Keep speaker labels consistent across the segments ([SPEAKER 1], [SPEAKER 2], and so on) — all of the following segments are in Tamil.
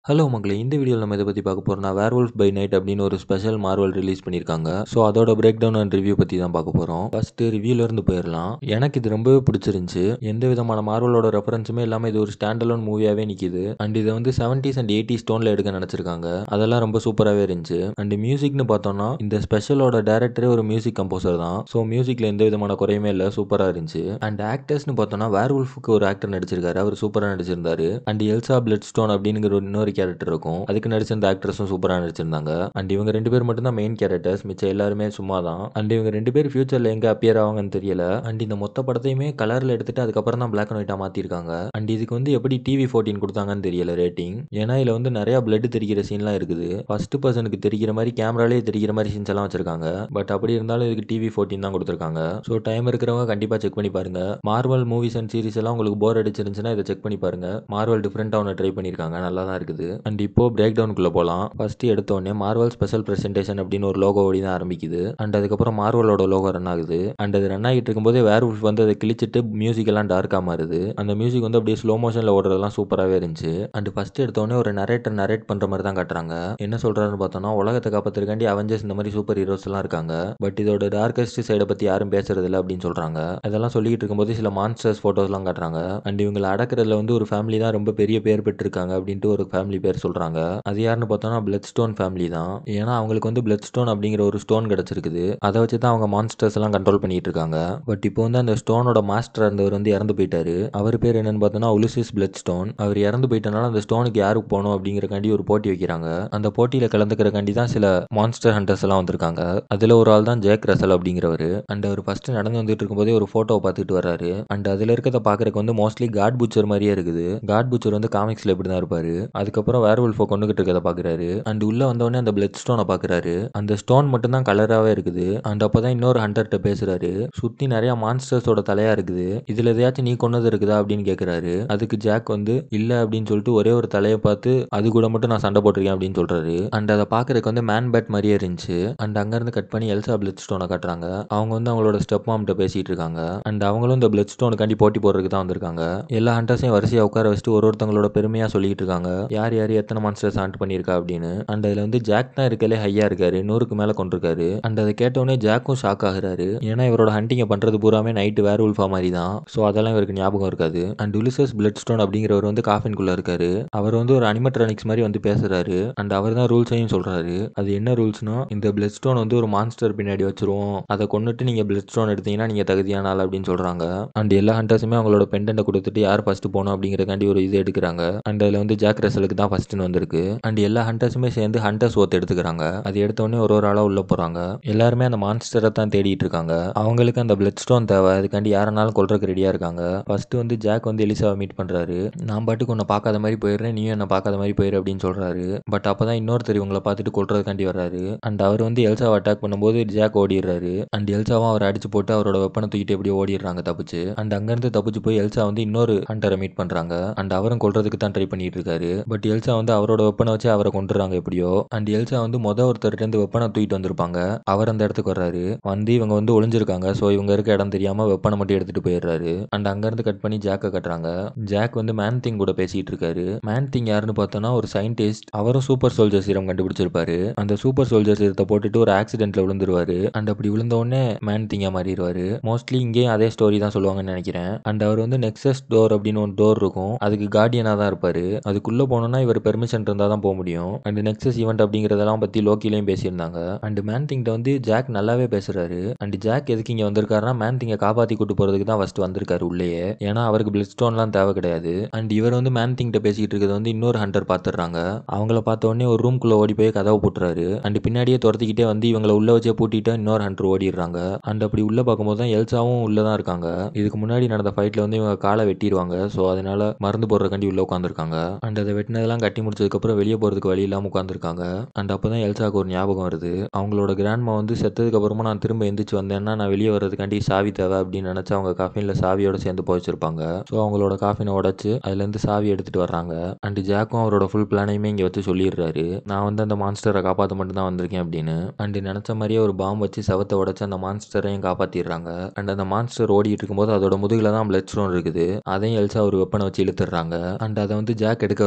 [SPEAKER 1] ஹலோ மக்களே இந்த வீடியோவில் நம்ம இதை பற்றி பார்க்க போகிறோம்னா வேர்வல்ஃப் பை நைட் அப்படின்னு ஒரு ஸ்பெஷல் மார்வல் ரிலீஸ் பண்ணியிருக்காங்க ஸோ அதோட பிரேக் டவுன் அண்ட் ரிவ்யூ பற்றி தான் பார்க்க போகிறோம் ஃபஸ்ட்டு ரிவ்யூலேருந்து போயிடலாம் எனக்கு இது ரொம்பவே பிடிச்சிருந்துச்சு எந்த விதமான மார்வலோட ரெஃபரன்ஸுமே இல்லாமல் இது ஒரு ஸ்டாண்ட் அலோன் மூவியாகவே நிற்கிது அண்ட் இதை வந்து செவன்டீஸ் அண்ட் எயிட்டி ஸ்டோனில் எடுக்க நினச்சிருக்காங்க அதெல்லாம் ரொம்ப சூப்பராகவே இருந்துச்சு அண்ட் மியூசிக்னு பார்த்தோம்னா இந்த ஸ்பெஷலோட டேரக்டரே ஒரு மியூசிக் கம்போசர் தான் ஸோ மியூசிக்கில் எந்த விதமான குறையுமே இல்லை சூப்பராக இருந்துச்சு அண்ட் ஆக்டர்ஸ்னு பார்த்தோம்னா வேர்வல்ஃபுக்கு ஒரு ஆக்டர் நடிச்சிருக்காரு அவர் சூப்பராக நடிச்சிருந்தாரு அண்ட் எல்சா பிளட் ஸ்டோன் அப்படிங்கிற ஒரு இன்னொரு கேரக்டர் இருக்கும் அதுக்கு நடிச்சிருந்த ஆக்ட்ரஸும் சூப்பராக நடிச்சிருந்தாங்க அண்ட் இவங்க ரெண்டு பேர் மட்டும் தான் மெயின் கேரக்டர்ஸ் மிச்சம் எல்லாருமே சும்மா தான் அண்ட் இவங்க ரெண்டு பேர் ஃபியூச்சரில் எங்கே அப்பியர் ஆவாங்கன்னு தெரியல அண்ட் இந்த மொத்த படத்தையுமே கலரில் எடுத்துட்டு அதுக்கப்புறம் தான் பிளாக் அண்ட் ஒயிட்டாக மாற்றிருக்காங்க அண்ட் இதுக்கு வந்து எப்படி டிவி ஃபோர்டீன் கொடுத்தாங்கன்னு தெரியல ரேட்டிங் ஏன்னா இதில் வந்து நிறையா பிளட் தெரிக்கிற சீன்லாம் இருக்குது ஃபர்ஸ்ட் பர்சனுக்கு தெரிக்கிற மாதிரி கேமராலே தெரிக்கிற மாதிரி சீன்ஸ் எல்லாம் வச்சிருக்காங்க பட் அப்படி இருந்தாலும் இதுக்கு டிவி ஃபோர்டீன் தான் கொடுத்துருக்காங்க ஸோ டைம் இருக்கிறவங்க கண்டிப்பாக செக் பண்ணி பாருங்க மார்வல் மூவிஸ் அண்ட் சீரிஸ் எல்லாம் உங்களுக்கு போர் அடிச்சிருந்துச்சுன்னா இதை செக் பண்ணி பாருங்க மார்வல் டிஃப்ரெண்ட்டாக ஒன்று ட்ரை பண்ணியிருக்காங்க நல்லா தான் இருக்குது அண்ட் இப்போ பிரேக் டவுனுக்குள்ளே போகலாம் ஃபர்ஸ்ட் எடுத்தோடனே மார்வல் ஸ்பெஷல் பிரசன்டேஷன் அப்படின்னு ஒரு லோகோ ஓடி தான் ஆரம்பிக்குது அண்ட் அதுக்கப்புறம் மார்வலோட லோகோ ரன் ஆகுது அண்ட் அது ரன் ஆகிட்டு இருக்கும்போது வேர் வந்து அதை கிழிச்சிட்டு மியூசிக் எல்லாம் டார்க்காக மாறுது அந்த மியூசிக் வந்து அப்படியே ஸ்லோ மோஷனில் ஓடுறதெல்லாம் சூப்பராகவே இருந்துச்சு அண்ட் ஃபர்ஸ்ட் எடுத்தோடனே ஒரு நரேட்டர் நரேட் பண்ணுற மாதிரி தான் காட்டுறாங்க என்ன சொல்கிறாருன்னு பார்த்தோம்னா உலகத்தை காப்பாற்றுறக்காண்டி அவெஞ்சர்ஸ் இந்த மாதிரி சூப்பர் ஹீரோஸ் எல்லாம் இருக்காங்க பட் இதோட டார்கஸ்ட் சைடை பற்றி யாரும் பேசுறது இல்லை அப்படின்னு சொல்கிறாங்க அதெல்லாம் சொல்லிட்டு இருக்கும்போது சில மான்ஸ்டர்ஸ் ஃபோட்டோஸ்லாம் காட்டுறாங்க அண்ட் இவங்களை அடக்கிறதுல வந்து ஒரு ஃபேமிலி தான் ரொம்ப பெரிய பேர் பெற்றிருக்காங்க அப்படின்ட்டு ஒரு ஃபேமிலி பேர் சொல்கிறாங்க அது யாருன்னு பார்த்தோம்னா பிளட் ஸ்டோன் ஃபேமிலி தான் ஏன்னா அவங்களுக்கு வந்து பிளட் ஸ்டோன் அப்படிங்கிற ஒரு ஸ்டோன் கிடச்சிருக்குது அதை வச்சு தான் அவங்க மான்ஸ்டர்ஸ் எல்லாம் கண்ட்ரோல் பண்ணிட்டு இருக்காங்க பட் இப்போ வந்து அந்த ஸ்டோனோட மாஸ்டர் இருந்தவர் வந்து இறந்து போயிட்டாரு அவர் பேர் என்னன்னு பார்த்தோம்னா உலிசிஸ் பிளட் ஸ்டோன் அவர் இறந்து போயிட்டனால அந்த ஸ்டோனுக்கு யாருக்கு போகணும் அப்படிங்கிறக்காண்டி ஒரு போட்டி வைக்கிறாங்க அந்த போட்டியில் கலந்துக்கிறக்காண்டி தான் சில மான்ஸ்டர் ஹண்டர்ஸ் எல்லாம் வந்திருக்காங்க அதில் ஒரு ஆள் தான் ஜேக் ரசல் அப்படிங்கிறவர் அண்ட் அவர் ஃபர்ஸ்ட் நடந்து வந்துட்டு இருக்கும்போதே ஒரு ஃபோட்டோவை பார்த்துட்டு வர்றாரு அண்ட் அதில் இருக்கிறத பார்க்கறதுக்கு வந்து மோஸ்ட்லி காட் புச்சர் மாதிரியே இருக்குது காட் புச்சர் வந்து காமிக்ஸில் இப்படி தான் இருப்பாரு அதுக்கப்புறம் வேர் உல்ஃபை கொண்டுகிட்டு இருக்கிறத பார்க்குறாரு அண்ட் உள்ள வந்தவொடனே அந்த பிளட் ஸ்டோனை பார்க்குறாரு அந்த ஸ்டோன் மட்டும் தான் கலராகவே இருக்குது அண்ட் அப்போ தான் இன்னொரு ஹண்டர்கிட்ட பேசுறாரு சுற்றி நிறைய மான்ஸ்டர்ஸோட தலையா இருக்குது இதில் எதையாச்சும் நீ கொண்டது இருக்குதா அப்படின்னு கேட்குறாரு அதுக்கு ஜாக் வந்து இல்லை அப்படின்னு சொல்லிட்டு ஒரே ஒரு தலையை பார்த்து அது கூட மட்டும் நான் சண்டை போட்டிருக்கேன் அப்படின்னு சொல்றாரு அண்ட் அதை பார்க்கறதுக்கு வந்து மேன் பேட் மாதிரியே இருந்துச்சு அண்ட் அங்கேருந்து கட் பண்ணி எல்சா பிளட் ஸ்டோனை காட்டுறாங்க அவங்க வந்து அவங்களோட ஸ்டெப் மாம்கிட்ட பேசிட்டு இருக்காங்க அண்ட் அவங்களும் இந்த பிளட் ஸ்டோனுக்காண்டி போட்டி போடுறதுக்கு தான் வந்திருக்காங்க எல்லா ஹண்டர்ஸையும் வரிசையாக உட்கார வச்சுட்டு ஒரு ஒருத்தவங்களோட பெருமையாக சொல்லிட்டு இருக்காங்க யார் யார் எத்தனை மான்ஸ்டர்ஸ் ஹண்ட் பண்ணியிருக்கா அப்படின்னு அண்ட் அதில் வந்து ஜாக் தான் இருக்கலே ஹையாக இருக்காரு நூறுக்கு மேலே கொண்டிருக்காரு அண்ட் அதை கேட்டவுடனே ஜாக்கும் ஷாக் ஆகுறாரு ஏன்னா இவரோட ஹண்டிங்கை பண்ணுறது பூராமே நைட்டு வேர் உல்ஃபா மாதிரி தான் ஸோ அதெல்லாம் இவருக்கு ஞாபகம் இருக்காது அண்ட் உலிசஸ் பிளட் ஸ்டோன் அப்படிங்கிறவர் வந்து காஃபின்குள்ளே இருக்காரு அவர் வந்து ஒரு அனிமட்ரானிக்ஸ் மாதிரி வந்து பேசுறாரு அண்ட் அவர் தான் ரூல்ஸையும் சொல்றாரு அது என்ன ரூல்ஸ்னா இந்த பிளட் ஸ்டோன் வந்து ஒரு மான்ஸ்டர் பின்னாடி வச்சிருவோம் அதை கொண்டுட்டு நீங்கள் பிளட் ஸ்டோன் எடுத்தீங்கன்னா நீங்கள் தகுதியான ஆள் அப்படின்னு சொல்கிறாங்க அண்ட் எல்லா ஹண்டர்ஸுமே அவங்களோட பெண்டன்ட்டை கொடுத்துட்டு யார் ஃபர்ஸ்ட் போகணும் அப்படிங்கிறக்காண்டி ஒரு இது எடுக்கிறாங்க அண்ட் அதில் வந்து ஜாக் ரசலுக்கு தான் ஃபர்ஸ்ட்னு வந்திருக்கு அண்ட் எல்லா ஹண்டர்ஸுமே சேர்ந்து ஹண்டர்ஸ் ஓத்து எடுத்துக்கிறாங்க அது எடுத்த உடனே ஒரு ஒரு ஆளாக உள்ள போகிறாங்க எல்லாருமே அந்த மான்ஸ்டரை தான் தேடிட்டு இருக்காங்க அவங்களுக்கு அந்த பிளட் ஸ்டோன் தேவை அதுக்காண்டி யாரனாலும் கொல்றதுக்கு ரெடியாக இருக்காங்க ஃபர்ஸ்ட் வந்து ஜாக் வந்து எலிசாவை மீட் பண்ணுறாரு நான் பாட்டுக்கு உன்னை பார்க்காத மாதிரி போயிடுறேன் நீயும் என்னை பார்க்காத மாதிரி போயிரு அப்படின்னு சொல்கிறாரு பட் அப்போ தான் இன்னொருத்தர் இவங்களை பார்த்துட்டு கொல்றதுக்காண்டி வர்றாரு அண்ட் அவர் வந்து எல்சாவை அட்டாக் பண்ணும்போது ஜாக் ஓடிடுறாரு அண்ட் எல்சாவும் அவரை அடிச்சு போட்டு அவரோட வெப்பனை தூக்கிட்டு எப்படியோ ஓடிடுறாங்க தப்பிச்சு அண்ட் அங்கேருந்து தப்பிச்சு போய் எல்சா வந்து இன்னொரு ஹண்டரை மீட் பண்ணுறாங்க அண்ட் அவரும் கொல்றதுக்கு தான் ட்ரை பண்ணிட்டு இருக்காரு பட் எல்சா வந்து அவரோட வெப்பனை வச்சு அவரை கொண்டுறாங்க எப்படியோ அண்ட் எல்சா வந்து மொத ஒருத்தர்கிட்ட இருந்து வெப்பனை தூக்கிட்டு வந்திருப்பாங்க அவர் அந்த இடத்துக்கு வர்றாரு வந்து இவங்க வந்து ஒளிஞ்சிருக்காங்க ஸோ இவங்க இருக்க இடம் தெரியாம வெப்பனை மட்டும் எடுத்துட்டு போயிடுறாரு அண்ட் அங்கேருந்து கட் பண்ணி ஜாக்கை கட்டுறாங்க ஜாக் வந்து மேன் திங் கூட பேசிட்டு இருக்காரு மேன் திங் யாருன்னு பார்த்தோன்னா ஒரு சயின்டிஸ்ட் அவரும் சூப்பர் சோல்ஜர் சீரம் கண்டுபிடிச்சிருப்பாரு அந்த சூப்பர் சோல்ஜர் சீரத்தை போட்டுட்டு ஒரு ஆக்சிடென்ட்ல விழுந்துருவாரு அண்ட் அப்படி விழுந்த உடனே மேன் திங்கா மாறிடுவாரு மோஸ்ட்லி இங்கேயும் அதே ஸ்டோரி தான் சொல்லுவாங்கன்னு நினைக்கிறேன் அண்ட் அவர் வந்து நெக்ஸஸ் டோர் அப்படின்னு ஒரு டோர் இருக்கும் அதுக்கு கார்டியனாக தான் இருப்பாரு அதுக்குள்ள போனோம்னா இவர் பெர்மிஷன் இருந்தால் தான் போக முடியும் அண்ட் நெக்ஸஸ் ஈவெண்ட் அப்படிங்கிறதெல்லாம் பற்றி லோக்கிலையும் பேசியிருந்தாங்க அண்ட் மேன் திங்கிட்ட வந்து ஜாக் நல்லாவே பேசுறாரு அண்ட் ஜாக் எதுக்கு இங்கே வந்திருக்காருன்னா மேன் திங்கை காப்பாற்றி கூட்டு போகிறதுக்கு தான் ஃபர்ஸ்ட் வந்திருக்காரு உள்ளேயே ஏன்னா அவருக்கு பிளட் ஸ்டோன்லாம் தேவை கிடையாது அண்ட் இவர் வந்து மேன் திங்கிட்ட பேசிக்கிட்டு இருக்கிறது வந்து இன்னொரு ஹண்டர் பார்த்துடுறாங்க அவங்கள பார்த்த உடனே ஒரு ரூம்குள்ளே ஓடி போய் கதவை போட்டுறாரு அண்ட் பின்னாடியே துரத்திக்கிட்டே வந்து இவங்களை உள்ள வச்சே பூட்டிட்டு இன்னொரு ஹண்டர் ஓடிடுறாங்க அண்ட் அப்படி உள்ள பார்க்கும்போது தான் எல்சாவும் உள்ள தான் இருக்காங்க இதுக்கு முன்னாடி நடந்த ஃபைட்ல வந்து இவங்க காலை வெட்டிடுவாங்க ஸோ அதனால மருந்து போடுறக்காண்டி உள்ள உட்காந்துருக்காங்க அண்ட் அதை வெட்டினதெல்லாம் கட்டி முடிச்சதுக்கப்புறம் வெளியே போகிறதுக்கு வழி இல்லாமல் உட்காந்துருக்காங்க அண்ட் அப்போ தான் எல்சாக்கு ஒரு ஞாபகம் வருது அவங்களோட கிராண்ட்மா வந்து செத்ததுக்கு அப்புறமா நான் திரும்ப எந்திரிச்சு வந்தேன்னா நான் வெளியே வர்றதுக்காண்டி சாவி தேவை அப்படின்னு நினச்சி அவங்க காஃபினில் சாவியோட சேர்ந்து போய் வச்சிருப்பாங்க ஸோ அவங்களோட காஃபினை உடச்சு அதுலேருந்து சாவி எடுத்துட்டு வர்றாங்க அண்ட் ஜாக்கும் அவரோட ஃபுல் பிளானையுமே இங்கே வச்சு சொல்லிடுறாரு நான் வந்து அந்த மான்ஸ்டரை காப்பாற்ற மட்டும் தான் வந்திருக்கேன் அப்படின்னு அண்ட் நினச்ச மாதிரியே ஒரு பாம்பு வச்சு செவத்தை உடச்சு அந்த மான்ஸ்டரையும் காப்பாற்றிடுறாங்க அண்ட் அந்த மான்ஸ்டர் ஓடிட்டு இருக்கும்போது அதோட முதுகில் தான் பிளட் ஸ்டோன் இருக்குது அதையும் எல்சா ஒரு வெப்பனை வச்சு இழுத்துடுறாங்க அண்ட் அதை வந்து ஜாக் எடுக்க வர்றாரு அந்த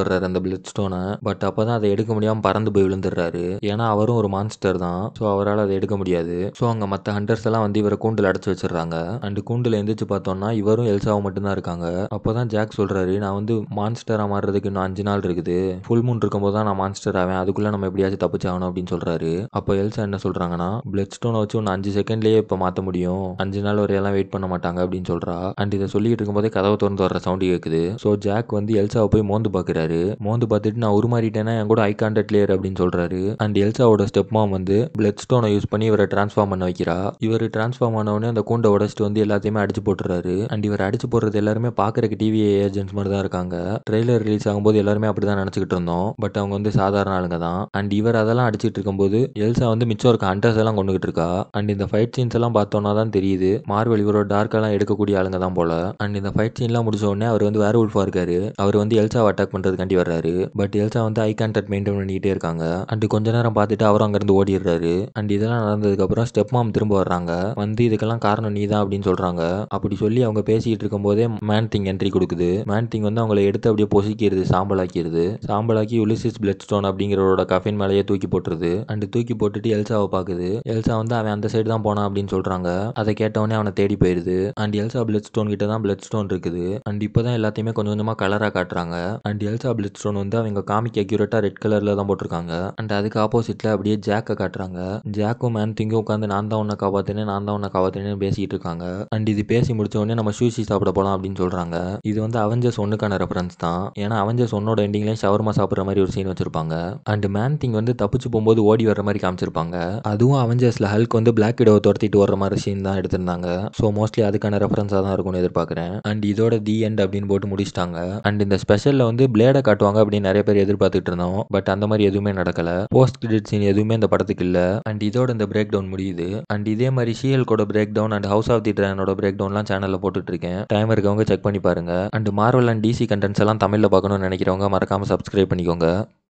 [SPEAKER 1] பிளட் ஸ்டோனை பட் அப்போ தான் அதை எடுக்க முடியாமல் பறந்து போய் விழுந்துடுறாரு ஏன்னா அவரும் ஒரு மான்ஸ்டர் தான் ஸோ அவரால் அதை எடுக்க முடியாது ஸோ அங்கே மற்ற ஹண்டர்ஸ் எல்லாம் வந்து இவரை கூண்டில் அடைச்சி வச்சிடுறாங்க அண்ட் கூண்டில் எந்திரிச்சு பார்த்தோம்னா இவரும் எல்சாவும் மட்டும்தான் இருக்காங்க அப்போ தான் ஜாக் சொல்கிறாரு நான் வந்து மான்ஸ்டராக மாறுறதுக்கு இன்னும் அஞ்சு நாள் இருக்குது ஃபுல் மூன் இருக்கும்போது தான் நான் மான்ஸ்டர் ஆவேன் அதுக்குள்ளே நம்ம எப்படியாச்சும் தப்பிச்சாகணும் அப்படின்னு சொல்கிறாரு அப்போ எல்சா என்ன சொல்கிறாங்கன்னா பிளட் ஸ்டோனை வச்சு ஒன்று அஞ்சு செகண்ட்லேயே இப்போ மாற்ற முடியும் அஞ்சு நாள் வரையெல்லாம் வெயிட் பண்ண மாட்டாங்க அப்படின்னு சொல்கிறா அண்ட் இதை சொல்லிட்டு இருக்கும்போதே கதவை திறந்து வர்ற சவுண்டு கேட்குது ஸோ ஜாக் வந்து எல்சாவை போய் மோந்து பார்க்குறாரு மோந்து பார்த்துட்டு நான் உருமாறிட்டேன்னா என் கூட ஐ கான்டாக்ட் லேயர் அப்படின்னு சொல்கிறாரு அண்ட் எல்சாவோட ஸ்டெப் மாம் வந்து பிளட் ஸ்டோனை யூஸ் பண்ணி இவரை ட்ரான்ஸ்ஃபார்ம் பண்ண வைக்கிறா இவர் ட்ரான்ஸ்ஃபார்ம் ஆனவொடனே அந்த கூண்டை உடச்சிட்டு வந்து எல்லாத்தையுமே அடிச்சு போட்டுறாரு அண்ட் இவர் அடிச்சு போடுறது எல்லாருமே பார்க்கறக்கு டிவி ஏஜென்ட்ஸ் மாதிரி தான் இருக்காங்க ட்ரெய்லர் ரிலீஸ் ஆகும்போது எல்லாருமே அப்படி தான் நினச்சிக்கிட்டு இருந்தோம் பட் அவங்க வந்து சாதாரண ஆளுங்க தான் அண்ட் இவர் அதெல்லாம் அடிச்சிட்டு இருக்கும்போது எல்சா வந்து மிச்சம் இருக்க ஹண்டர்ஸ் எல்லாம் கொண்டுகிட்டு இருக்கா அண்ட் இந்த ஃபைட் சீன்ஸ் எல்லாம் பார்த்தோன்னா தான் தெரியுது மார்வல் இவரோட டார்க்கெல்லாம் எடுக்கக்கூடிய ஆளுங்க தான் போல அண்ட் இந்த ஃபைட் சீன்லாம் முடிச்ச உடனே அவர் வந்து வேற உல்ஃபா இருக்காரு அவர் வந்து எல்சாவை அட்டாக் பண்ணுறதுக்காண்டி வர்றாரு பட் எல்சா வந்து ஐ கான்டாக்ட் மெயின்டைன் பண்ணிக்கிட்டே இருக்காங்க அண்ட் கொஞ்ச நேரம் பார்த்துட்டு அவரும் அங்கேருந்து ஓடிடுறாரு அண்ட் இதெல்லாம் நடந்ததுக்கப்புறம் ஸ்டெப் மாம் திரும்ப வர்றாங்க வந்து இதுக்கெல்லாம் காரணம் நீ தான் அப்படின்னு சொல்கிறாங்க அப்படி சொல்லி அவங்க பேசிக்கிட்டு இருக்கும்போதே மேன் திங் என்ட்ரி கொடுக்குது மேன் திங் வந்து அவங்கள எடுத்து அப்படியே பொசிக்கிறது சாம்பலாக்கிடுது சாம்பலாக்கி உலிசிஸ் பிளட் ஸ்டோன் அப்படிங்கிறவரோட கஃபின் மேலேயே தூக்கி போட்டுருது அண்ட் தூக்கி போட்டுட்டு எல்சாவை பார்க்குது எல்சா வந்து அவன் அந்த சைடு தான் போனான் அப்படின்னு சொல்கிறாங்க அதை கேட்டவொடனே அவனை தேடி போயிடுது அண்ட் எல்சா பிளட் ஸ்டோன் கிட்ட தான் பிளட் ஸ்டோன் இருக்குது அண்ட் இப்போ தான் எல்லாத்தையுமே கொஞ்சம் கொஞ்சமாக கலராக காட்டுறாங்க அண்ட் எல்சா பிளட் ஸ்டோன் வந்து அவங்க காமிக் அக்யூரேட்டாக ரெட் கலரில் தான் போட்டிருக்காங்க அண்ட் அதுக்கு ஆப்போசிட்டில் அப்படியே ஜாக்கை காட்டுறாங்க ஜாக்கும் மேன் திங்கும் உட்காந்து நான் தான் உன்னை காப்பாற்றினேன் நான் தான் உன்னை காப்பாற்றினேன்னு பேசிக்கிட்டு இருக்காங்க அண்ட் இது பேசி முடிச்ச உடனே நம்ம சூஷி சாப்பிட போகலாம் அப்படின்னு சொல்கிறாங்க இது வந்து அவெஞ்சர்ஸ் ஒன்றுக்கான ரெஃபரன்ஸ் தான் ஏன்னா அவெஞ்சர்ஸ் ஒன்னோட எண்டிங்லேயும் ஷவர்மா சாப்பிட்ற மாதிரி ஒரு சீன் வச்சிருப்பாங்க அண்ட் மேன் திங் வந்து தப்பிச்சு போகும்போது ஓடி வர்ற மாதிரி காமிச்சிருப்பாங்க அதுவும் அவெஞ்சர்ஸில் ஹல்க் வந்து பிளாக் விடோவை துரத்திட்டு வர்ற மாதிரி சீன் தான் எடுத்திருந்தாங்க ஸோ மோஸ்ட்லி அதுக்கான ரெஃபரன்ஸாக தான் இருக்கும்னு எதிர்பார்க்குறேன் அண்ட் இதோட தி எண்ட் அப்படின்னு போட்டு முடிச்சிட்டாங்க அண்ட் இந்த ஸ்பெஷலில் வந்து பிளேடை காட்டுவாங்க அப்படின்னு நிறைய பேர் எதிர்பார்த்துட்டு இருந்தோம் பட் அந்த மாதிரி எதுவுமே நடக்கல போஸ்ட் கிரெடிட் சீன் எதுவுமே இந்த படத்துக்கு இல்லை அண்ட் இதோட இந்த பிரேக் டவுன் முடியுது அண்ட் இதே மாதிரி ஷியல் கூட break down and house of the ட்ரானோட பிரேக் டவுன்லாம் சேனலில் போட்டுட்டு இருக்கேன் டைம் இருக்கவங்க செக் பண்ணி பாருங்க அண்ட் மார்வல் அண்ட் டிசி கண்டென்ட்ஸ் எல்லாம் தமிழில் பார்க்கணும்னு நினைக்கிறவங்க மறக்காம சப்ஸ்கிரைப் பண்ணிக்கோங்க